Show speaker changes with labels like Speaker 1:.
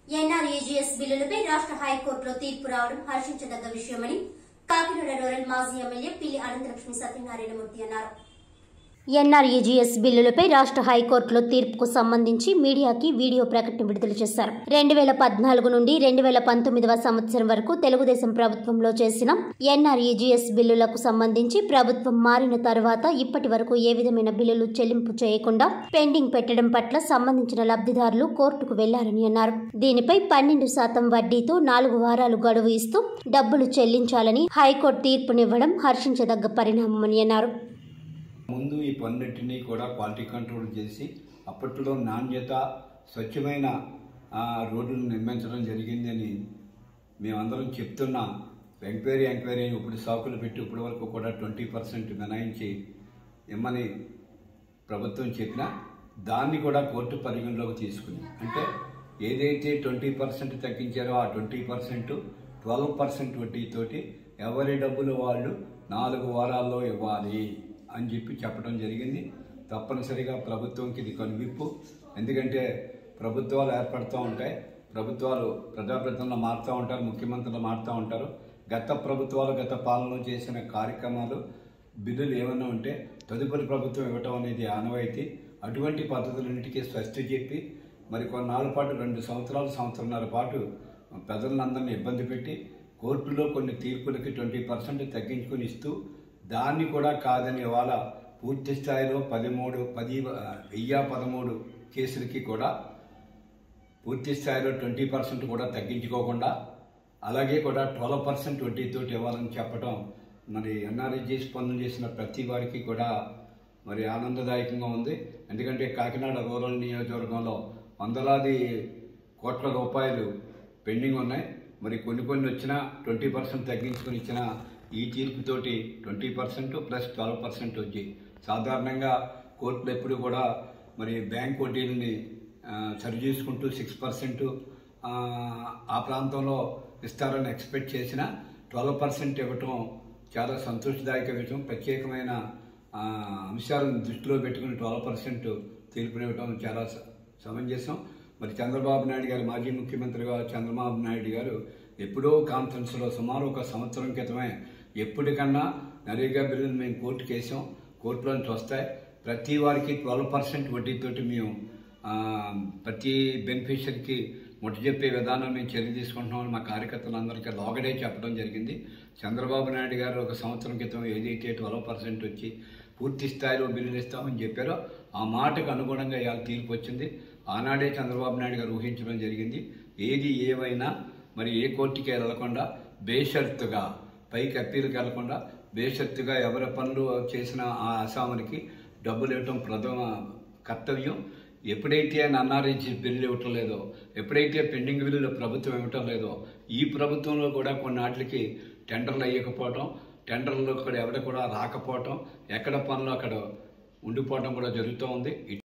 Speaker 1: ఎన్ఆర్ఏజీఎస్ బిల్లులపై రాష్ట్ర హైకోర్టులో తీర్పు రావడం హర్షించదగ్గ విషయమని కాకినాడ రూరల్ మాజీ ఎమ్మెల్యే పిల్లి అనంతలక్ష్మి సత్యనారాయణమూర్తి అన్నారు ఎన్ఆర్ఈజీఎస్ బిల్లులపై రాష్ట్ర హైకోర్టులో తీర్పుకు సంబంధించి మీడియాకి వీడియో ప్రకటన విడుదల చేశారు రెండు వేల పద్నాలుగు నుండి రెండు వేల పంతొమ్మిదవ సంవత్సరం వరకు తెలుగుదేశం ప్రభుత్వంలో చేసిన ఎన్ఆర్ఈజీఎస్ బిల్లులకు సంబంధించి ప్రభుత్వం మారిన తర్వాత ఇప్పటి వరకు ఏ విధమైన బిల్లులు చెల్లింపు చేయకుండా పెండింగ్ పెట్టడం పట్ల సంబంధించిన లబ్ధిదారులు కోర్టుకు వెళ్లారని అన్నారు దీనిపై పన్నెండు శాతం వడ్డీతో నాలుగు వారాలు గడువు ఇస్తూ డబ్బులు చెల్లించాలని హైకోర్టు తీర్పునివ్వడం హర్షించదగ్గ పరిణామమని అన్నారు
Speaker 2: ముందు ఈ పన్నిటిని కూడా క్వాలిటీ కంట్రోల్ చేసి అప్పట్లో నాణ్యత స్వచ్ఛమైన ఆ, రోడ్లను నిర్మించడం జరిగిందని మేమందరం చెప్తున్నా ఎంక్వైరీ ఎంక్వైరీ అని ఇప్పుడు సాకులు పెట్టి ఇప్పటి వరకు కూడా ట్వంటీ పర్సెంట్ మినాయించి ఇమ్మని ప్రభుత్వం చెప్పినా దాన్ని కూడా కోర్టు పరిగణలోకి తీసుకుంది అంటే ఏదైతే ట్వంటీ పర్సెంట్ తగ్గించారో ఆ ట్వంటీ పర్సెంట్ ట్వెల్వ్ పర్సెంట్ వడ్డీతోటి ఎవరి డబ్బులు వాళ్ళు నాలుగు వారాల్లో ఇవ్వాలి అని చెప్పి చెప్పడం జరిగింది తప్పనిసరిగా ప్రభుత్వంకి ఇది కనువిప్పు ఎందుకంటే ప్రభుత్వాలు ఏర్పడుతూ ఉంటాయి ప్రభుత్వాలు ప్రజాప్రతినిధులు మారుతూ ఉంటారు ముఖ్యమంత్రులు మారుతూ ఉంటారు గత ప్రభుత్వాలు గత పాలనలో చేసిన కార్యక్రమాలు బిల్లులు ఏమైనా ఉంటే తదుపరి ప్రభుత్వం ఇవ్వటం అనేది ఆనవాయితీ అటువంటి పద్ధతులన్నిటికీ స్వస్తి చెప్పి మరి కొన్నాళ్ళ పాటు రెండు సంవత్సరాలు సంవత్సరంన్నర పాటు ప్రజలందరినీ ఇబ్బంది పెట్టి కోర్టులో కొన్ని తీర్పులకి ట్వంటీ పర్సెంట్ తగ్గించుకుని ఇస్తూ దాన్ని కూడా కాదని ఇవాళ పూర్తి స్థాయిలో పదిమూడు పది వెయ్యి పదమూడు కేసులకి కూడా పూర్తి స్థాయిలో ట్వంటీ పర్సెంట్ కూడా తగ్గించుకోకుండా అలాగే కూడా ట్వెల్వ్ పర్సెంట్ వడ్డీతో ఇవ్వాలని చెప్పడం మరి ఎన్ఆర్ఎస్జీఎస్ పనులు చేసిన ప్రతి వారికి కూడా మరి ఆనందదాయకంగా ఉంది ఎందుకంటే కాకినాడ రూరల్ నియోజకవర్గంలో వందలాది కోట్ల రూపాయలు పెండింగ్ ఉన్నాయి మరి కొన్ని కొన్ని వచ్చినా ట్వంటీ పర్సెంట్ తగ్గించుకుని ఇచ్చిన ఈ తీర్పుతోటి twenty percent plus twelve percent వచ్చి సాధారణంగా కోర్టులు ఎప్పుడు కూడా మరి బ్యాంక్ వడ్డీలని ఆ, సరి చేసుకుంటూ సిక్స్ పర్సెంట్ ఆ ప్రాంతంలో ఇస్తారని ఎక్స్పెక్ట్ చేసిన ట్వెల్వ్ పర్సెంట్ ఇవ్వటం చాలా సంతోషదాయక విషయం ప్రత్యేకమైన ఆ, అంశాలను దృష్టిలో పెట్టుకుని ట్వెల్వ్ పర్సెంట్ తీర్పునివ్వటం చాలా స- సమంజసం మరి చంద్రబాబు నాయుడు గారు మాజీ ముఖ్యమంత్రిగా చంద్రబాబు నాయుడు గారు ఎప్పుడో కాన్ఫరెన్స్లో సుమారు ఒక సంవత్సరం క్రితమే ఎప్పటికన్నా నరేగా బిల్లులు మేము కోర్టుకు వేసాం కోర్టులో నుంచి వస్తాయి ప్రతి వారికి ట్వెల్వ్ పర్సెంట్ వడ్డీతోటి మేము ఆ, ప్రతి బెనిఫిషరీకి ముట్ట చెప్పే విధానం మేము చర్య తీసుకుంటున్నామని మా కార్యకర్తలందరికీ లోగడే చెప్పడం జరిగింది చంద్రబాబు నాయుడు గారు ఒక సంవత్సరం క్రితం ఏదైతే ట్వెల్వ్ పర్సెంట్ వచ్చి పూర్తి స్థాయిలో బిల్లులు ఇస్తామని చెప్పారో ఆ మాటకు అనుగుణంగా ఇవాళ తీర్పు వచ్చింది ఆనాడే చంద్రబాబు నాయుడు గారు ఊహించడం జరిగింది ఏది ఏవైనా మరి ఏ కోర్టుకి వెళ్లకుండా బేషరతుగా పైకి అప్పీల్కి వెళ్లకుండా బేషరతుగా ఎవరి పనులు చేసిన ఆ అసామునికి డబ్బులు ఇవ్వటం ప్రథమ కర్తవ్యం ఎప్పుడైతే నన్నారించి బిల్లులు ఇవ్వటం లేదో ఎప్పుడైతే పెండింగ్ బిల్లులు ప్రభుత్వం ఇవ్వటం లేదో ఈ ప్రభుత్వంలో కూడా కొన్నాటికి టెండర్లు అయ్యకపోవటం టెండర్లో కూడా ఎవడ కూడా రాకపోవటం ఎక్కడ పనులు అక్కడ ఉండిపోవటం కూడా జరుగుతూ ఉంది